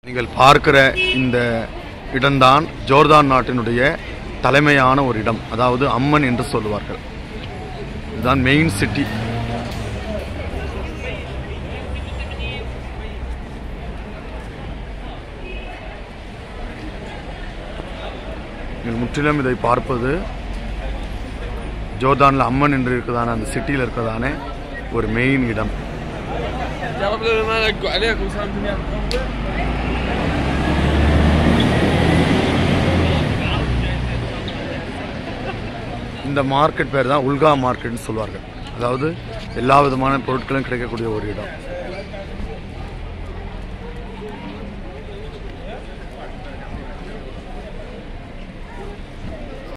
நீங்கள் பார்க்கிற இந்த இடம்தான் ஜோர்தான் நாட்டினுடைய தலைமையான ஒரு இடம் அதாவது அம்மன் என்று சொல்லுவார்கள் இதுதான் மெயின் சிட்டி நீங்கள் முற்றிலும் இதை பார்ப்பது ஜோர்தானில் அம்மன் என்று இருக்கிறதான அந்த சிட்டியில் இருக்கிறதான ஒரு மெயின் இடம் يا رب لو ما نقوا عليكم سلامتكم يا இந்த மார்க்கெட் பேர் தான் உல்கா மார்க்கெட்னு சொல்லுவார்கள் அதாவது எல்லா விதமான பொருட்களும் கிடைக்கக்கூடிய ஒரு இடம்